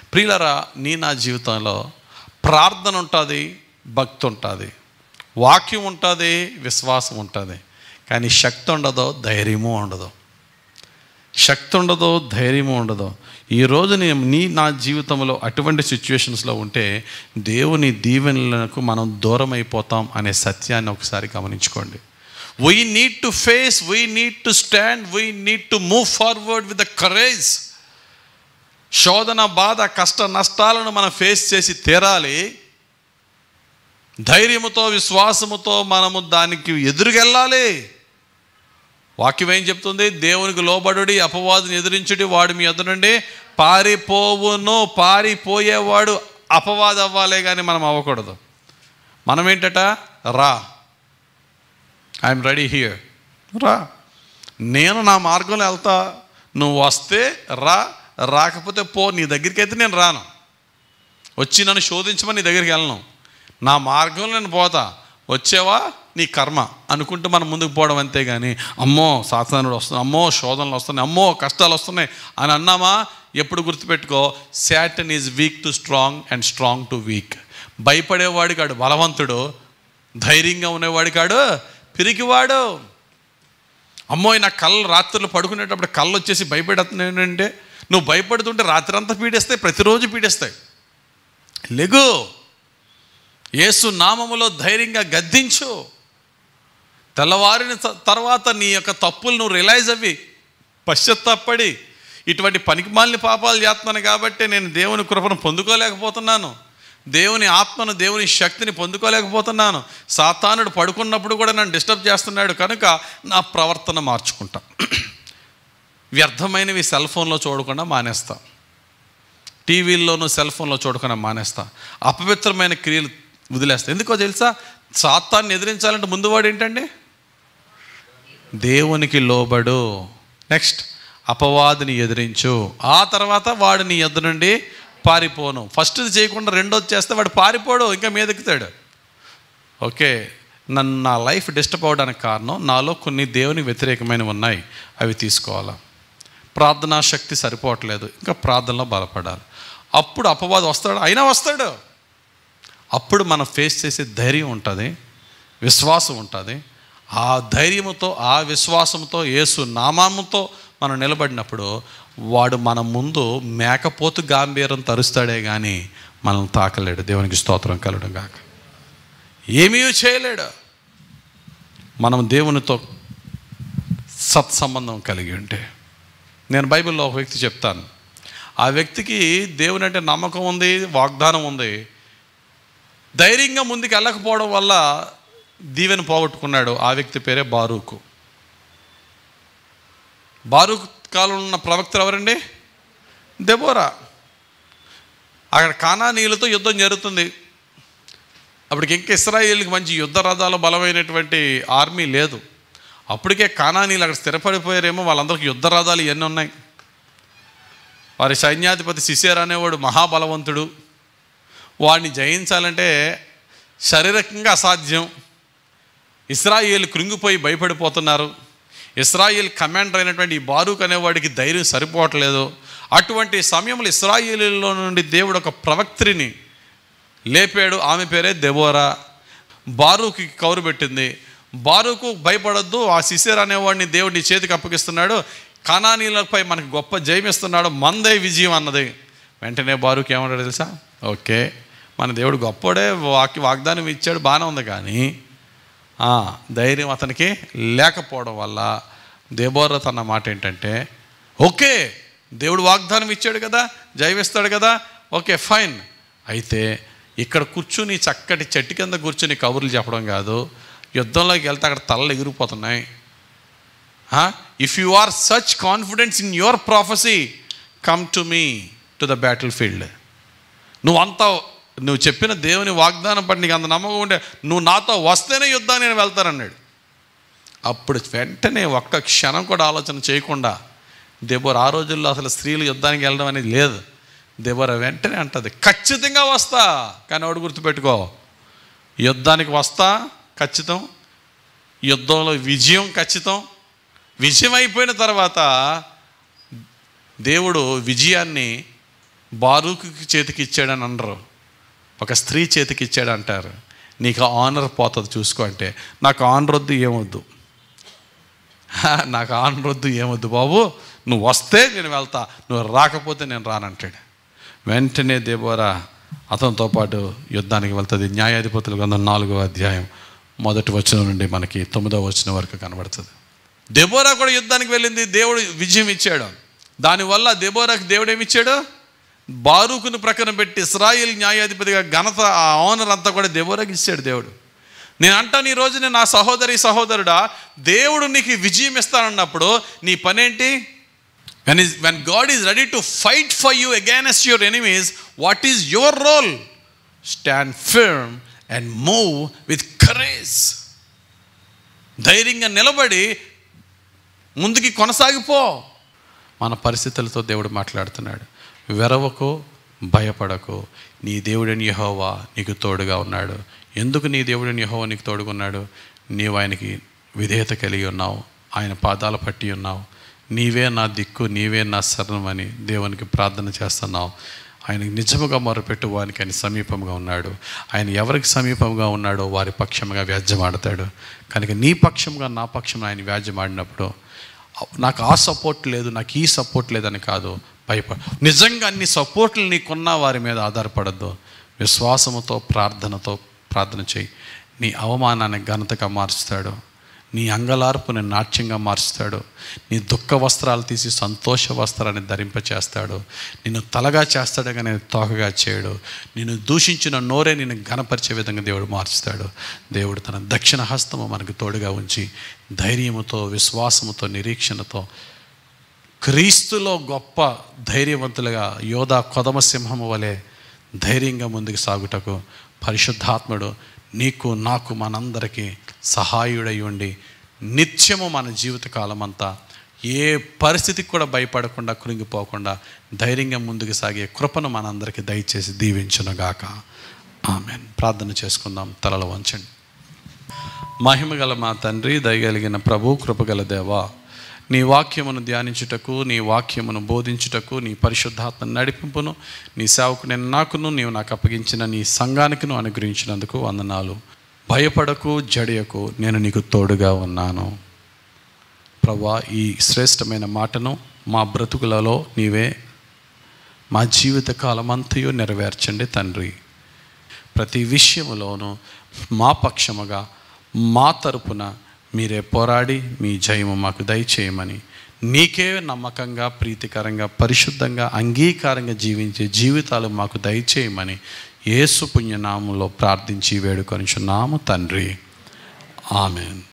ప్రియులరా నీ నా జీవితంలో ప్రార్థన ఉంటుంది భక్తి ఉంటుంది వాక్యం ఉంటుంది విశ్వాసం ఉంటుంది కానీ శక్తి ఉండదు ధైర్యము ఉండదు శక్తి ఉండదు ధైర్యము ఉండదు ఈరోజు నేను నీ నా జీవితంలో అటువంటి సిచ్యువేషన్స్లో ఉంటే దేవుని దీవెనలకు మనం దూరం అయిపోతాం అనే సత్యాన్ని ఒకసారి గమనించుకోండి we need to face we need to stand we need to move forward with the courage శోధన బాధ కష్ట నష్టాలను మనం ఫేస్ చేసి తీరాలి ధైర్యముతో విశ్వాసముతో మనము దానికి ఎదురుకెళ్ళాలి వాక్యం ఏం చెప్తుంది దేవునికి లోబడుడి అపవాదిని ఎదిరించుడి వాడు మీ ఎదురుండి పారిపోవును పారిపోయేవాడు అపవాది అవ్వాలే కానీ మనం అవ్వకూడదు మనం ఏంటట రా ఐఎమ్ రెడీ హియర్ రా నేను నా మార్గంలో వెళ్తా నువ్వు వస్తే రా రాకపోతే పో నీ దగ్గరికి అయితే నేను రాను వచ్చి నన్ను శోధించమని నీ దగ్గరికి వెళ్ళను నా మార్గంలో నేను పోతా వచ్చేవా నీ కర్మ అనుకుంటూ మనం ముందుకు పోవడం అంతే కానీ అమ్మో సాతానుడు వస్తుంది అమ్మో శోధనలు వస్తున్నాయి అమ్మో కష్టాలు వస్తున్నాయి అని అన్నామా ఎప్పుడు గుర్తుపెట్టుకో Satan is weak to strong and strong to weak భయపడేవాడి కాడు బలవంతుడు ధైర్యంగా ఉండేవాడి కాడు పిరికివాడు అమ్మో నా కళ్ళు రాత్రులు పడుకునేటప్పుడు కళ్ళు వచ్చేసి భయపెడుతున్నాయి ఏంటంటే నువ్వు భయపడుతుంటే రాత్రి అంతా పీడేస్తాయి ప్రతిరోజు పీడేస్తాయి లెగు యేసు నామములో ధైర్యంగా గద్దించు తెల్లవారిన త- తర్వాత నీ యొక్క తప్పులు నువ్వు రియలైజ్ అవ్వి పశ్చాత్తాపడి ఇటువంటి పనికిమాలిన పాపాలు చేస్తున్నాను కాబట్టి నేను దేవుని కృపను పొందుకోలేకపోతున్నాను దేవుని ఆత్మను దేవుని శక్తిని పొందుకోలేకపోతున్నాను సాతానుడు పడుకున్నప్పుడు కూడా నన్ను డిస్టర్బ్ చేస్తున్నాడు కనుక నా ప్రవర్తన మార్చుకుంటా వ్యర్థమైనవి సెల్ ఫోన్లో చూడకుండా మానేస్తా టీవీల్లోనూ సెల్ ఫోన్లో చూడకుండా మానేస్తా అపవిత్రమైన క్రియలు వదిలేస్తా ఎందుకో తెలుసా సాతాన్ని ఎదిరించాలంటే ముందు వాడు ఏంటండి దేవునికి లోబడు నెక్స్ట్ అపవాదిని ఎదిరించు ఆ తర్వాత వాడు నీ ఎద్దు నుండి పారిపోను ఫస్ట్ది చేయకుండా రెండోది చేస్తే వాడు పారిపోడు ఇంకా మీదెక్కుతాడు ఓకే నన్ను నా లైఫ్ డిస్టర్బ్ అవడానికి కారణం నాలో కొన్ని దేవుని వ్యతిరేకమైనవి ఉన్నాయి అవి తీసుకోవాలా ప్రార్థనా శక్తి సరిపోవట్లేదు ఇంకా ప్రార్థనలో బలపడాలి అప్పుడు అపవాదం వస్తాడు అయినా వస్తాడు అప్పుడు మనం ఫేస్ చేసే ధైర్యం ఉంటుంది విశ్వాసం ఉంటుంది ఆ ధైర్యముతో ఆ విశ్వాసంతో యేసు నామాముతో మనం నిలబడినప్పుడు వాడు మన ముందు మేకపోతు గాంభీరం తరుస్తాడే కానీ మనం తాకలేడు దేవునికి స్తోత్రం కలడం కాక ఏమీ చేయలేడు మనం దేవునితో సత్సంబంధం కలిగి ఉంటే నేను బైబిల్లో ఒక వ్యక్తి చెప్తాను ఆ వ్యక్తికి దేవుని అంటే నమ్మకం ఉంది వాగ్దానం ఉంది ధైర్యంగా ముందుకు వెళ్ళకపోవడం వల్ల దీవెన పోగొట్టుకున్నాడు ఆ వ్యక్తి పేరే బారూకు బారూక్ కాలంలో ఉన్న ప్రవక్తలు ఎవరండి దెబోరా అక్కడ కానానీయులతో యుద్ధం జరుగుతుంది అప్పటికి ఇంకా ఇస్రాయేల్కి మంచి యుద్ధ రథాలు బలమైనటువంటి ఆర్మీ లేదు అప్పటికే కానానీలు అక్కడ స్థిరపడిపోయారేమో వాళ్ళందరికీ యుద్ధ రథాలు ఇవన్నీ ఉన్నాయి వారి సైన్యాధిపతి శిశేర్ అనేవాడు మహాబలవంతుడు వాడిని జయించాలంటే శారీరకంగా అసాధ్యం ఇస్రాయేల్ కృంగిపోయి భయపడిపోతున్నారు ఇస్రాయేల్ కమాండర్ అయినటువంటి ఈ బారూక్ అనేవాడికి ధైర్యం సరిపోవట్లేదు అటువంటి సమయంలో ఇస్రాయేలీలో నుండి దేవుడు ఒక ప్రవక్త్రిని లేపాడు ఆమె పేరే దెబోరా బారూకి కౌరు పెట్టింది బారూకు భయపడొద్దు ఆ శిశిర్ అనేవాడిని దేవుడిని చేతికి అప్పగిస్తున్నాడు కానానీలపై మనకు గొప్ప జయం ఇస్తున్నాడు మందే విజయం అన్నది వెంటనే బారూకి ఏమన్నాడు తెలుసా ఓకే మన దేవుడు గొప్పడే వాకి వాగ్దానం ఇచ్చాడు బాగానే ఉంది కానీ ఆ, ధైర్యం అతనికి లేకపోవడం వల్ల దేబోర తన మాట ఏంటంటే ఓకే దేవుడు వాగ్దానం ఇచ్చాడు కదా జైవిస్తాడు కదా ఓకే ఫైన్ అయితే ఇక్కడ కూర్చుని చక్కటి చెట్టు కింద కూర్చుని కబుర్లు చెప్పడం కాదు యుద్ధంలోకి వెళ్తే అక్కడ తలలు ఎగిరిపోతున్నాయి if you are such confidence in your prophecy come to me to the battlefield నువ్వంతా నువ్వు చెప్పిన దేవుని వాగ్దానం పడి నీకు అంత నమ్మకం ఉంటే నువ్వు నాతో వస్తేనే యుద్ధాన్ని నేను వెళ్తానన్నాడు అప్పుడు వెంటనే ఒక్క క్షణం కూడా ఆలోచన చేయకుండా దేబోర్ ఆ రోజుల్లో అసలు స్త్రీలు యుద్ధానికి వెళ్ళడం అనేది లేదు దేబోర వెంటనే అంటది ఖచ్చితంగా వస్తా కానీ ఒకటి గుర్తుపెట్టుకో యుద్ధానికి వస్తా ఖచ్చితం యుద్ధంలో విజయం ఖచ్చితం విజయం అయిపోయిన తర్వాత దేవుడు విజయాన్ని బారూకు చేతికి ఇచ్చాడని అనరు ఒక స్త్రీ చేతికి ఇచ్చాడు అంటారు నీకు ఆనర్ పోతుంది చూసుకో అంటే నాకు ఆనర్ వద్దు ఏమొద్దు "హా, నాకు ఆనర్ వద్దు ఏమొద్దు బాబు నువ్వు వస్తే నేను వెళ్తా నువ్వు రాకపోతే నేను రానంటాడు వెంటనే దేబోరా అతనితో పాటు యుద్ధానికి వెళ్తుంది న్యాయాధిపతుల గ్రంథం నాలుగో అధ్యాయం మొదటి వచనం నుండి మనకి తొమ్మిదో వచనం వరకు కనబడుతుంది దెబోరా కూడా యుద్ధానికి వెళ్ళింది దేవుడు విజయం ఇచ్చాడు దానివల్ల దెబోరాకి దేవుడు ఏమి ఇచ్చాడు బారూకును ప్రక్కన పెట్టి ఇస్రాయిల్ న్యాయాధిపతిగా ఘనత ఆ ఆనర్ అంతా కూడా దెబోరాకి ఇచ్చాడు దేవుడు నేను అంటాను ఈ రోజు నేను నా సహోదరి సహోదరుడా దేవుడు నీకు విజయం ఇస్తానన్నప్పుడు నీ పనేంటి when is when God is ready to fight for you against your enemies what is your role stand firm and move with courage ధైర్యంగా నిలబడి ముందుకి కొనసాగిపో మన పరిస్థితులతో దేవుడు మాట్లాడుతున్నాడు వెరవకు భయపడకు నీ దేవుడని యహోవా నీకు తోడుగా ఉన్నాడు ఎందుకు నీ దేవుడని యహోవా నీకు తోడుగా ఉన్నాడు నీవు ఆయనకి విధేయత కలిగి ఉన్నావు ఆయన పాదాల పట్టి ఉన్నావు నీవే నా దిక్కు నీవే నా శరణం అని దేవునికి ప్రార్థన చేస్తున్నావు ఆయనకి నిజముగా మొరపెట్టు వానికి ఆయన సమీపంగా ఉన్నాడు ఆయన ఎవరికి సమీపంగా ఉన్నాడో వారి పక్షంగా వ్యాజ్యమాడతాడు కనుక నీ పక్షంగా నా పక్షంగా ఆయన వ్యాజ్యమాడినప్పుడు నాకు ఆ సపోర్ట్ లేదు నాకు ఈ సపోర్ట్ లేదని కాదు భయపడ నిజంగా అన్ని సపోర్ట్లు నీకున్న వారి మీద ఆధారపడద్దు విశ్వాసముతో ప్రార్థనతో ప్రార్థన చేయి నీ అవమానాన్ని ఘనతగా మార్చుతాడు నీ అంగలార్పుని నాట్యంగా మార్చుతాడు నీ దుఃఖ వస్త్రాలు తీసి సంతోష వస్త్రాన్ని ధరింపచేస్తాడు నిన్ను తలగా చేస్తాడు కానీ తోకగా చేయడు నిన్ను దూషించిన నోరే నిన్ను ఘనపరిచే విధంగా దేవుడు మార్చుతాడు దేవుడు తన దక్షిణ హస్తము మనకు తోడుగా ఉంచి ధైర్యముతో విశ్వాసముతో నిరీక్షణతో క్రీస్తులో గొప్ప ధైర్యవంతులుగా యోధా కొదమ సింహము వలె ధైర్యంగా ముందుకు సాగుటకు పరిశుద్ధాత్ముడు నీకు నాకు మనందరికీ సహాయుడై ఉండి నిత్యము మన జీవితకాలం అంతా ఏ పరిస్థితికి కూడా భయపడకుండా కృంగిపోకుండా ధైర్యంగా ముందుకు సాగే కృపను మనందరికీ దయచేసి దీవించునుగాక ఆమెన్ ప్రార్థన చేసుకుందాం తలలు వంచండి మహిమగల మా తండ్రి దయగలిగిన ప్రభు కృపగల దేవా నీ వాక్యమును ధ్యానించుటకు నీ వాక్యమును బోధించుటకు నీ పరిశుద్ధాత్మ నడిపింపును నీ సేవకుని నాకును నీవు నాకు అప్పగించిన నీ సంఘానికిను అనుగ్రహించినందుకు వందనాలు భయపడకు జడియకు నేను నీకు తోడుగా ఉన్నాను ప్రభా ఈ శ్రేష్టమైన మాటను మా బ్రతుకులలో నీవే మా జీవిత కాలమంతయు నెరవేర్చండి తండ్రి ప్రతి విషయములోనూ మా పక్షముగా మా తరపున మీరే పోరాడి మీ జయము మాకు దయచేయమని నీకే నమ్మకంగా ప్రీతికరంగా పరిశుద్ధంగా అంగీకారంగా జీవించే జీవితాలు మాకు దయచేయమని యేసు పుణ్యనామంలో ప్రార్థించి వేడుకొనిచున్నాము తండ్రి ఆమెన్